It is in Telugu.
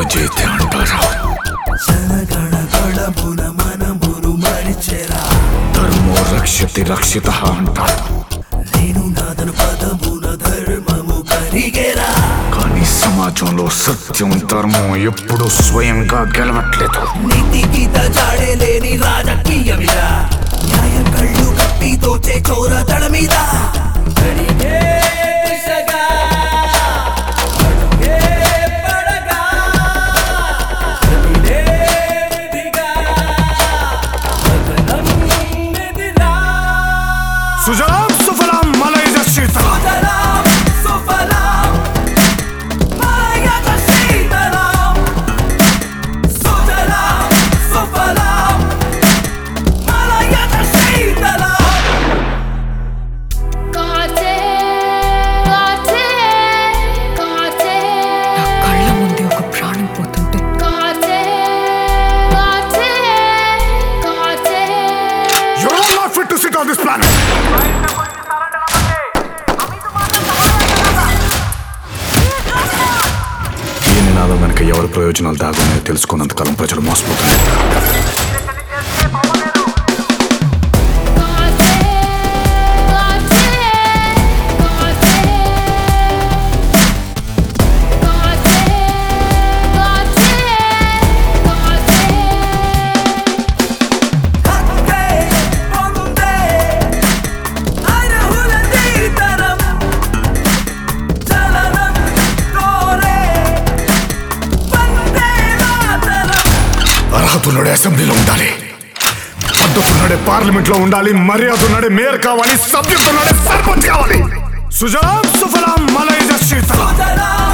భగవద్గీత అంటారా జనగణగణమున మనమును మరిచెరా ధర్మో రక్షతి రక్షిత అంటారు నేను నాదన పదమున ధర్మము కరిగేరా కానీ సమాజంలో సత్యం ధర్మం ఎప్పుడు స్వయంగా గెలవట్లేదు నీతి గీత జాడే లేని రాజకీయమిదా న్యాయం కళ్ళు కట్టి తోచే చోర దళ మీద అడిగే దిశగా, అడుగే పడగా, కదిలే విధిగా, కథనం నిధిలా. సుజలాం సుఫలాం మలైజ శీతలాం సుజలాం, సుఫలాం, మాయద శీతలాం. సుజలాం, సుఫలాం, మాయద శీతలాం. కాచే కాచే కాచే నా కళ్ళ ముందే ఒక ప్రాణం పోతుంటే కాచే కాచే కాచే You are not fit to sit on this planet. ఈ నినాదం వెనక ఎవరి ప్రయోజనాలు దాగున్నాయో తెలుసుకున్నంతకాలం ప్రజలు మోసపోతున్నారు కాచే కాచే కాచే కాచే కాచే కాచే హత్తే పొందే అర్హుల తీతరం చలనం కోరే వందే మాతరం అర్హతున్నడే అసెంబ్లీలో ఉండాలి పద్ధతున్నడే పార్లమెంట్ లో ఉండాలి మర్యాద ఉన్నడే మేయర్ కావాలి సభ్యుతున్నడే సర్పంచ్ కావాలి సుజలాం సుఫలాం మలైజ శీతలాం సుజలాం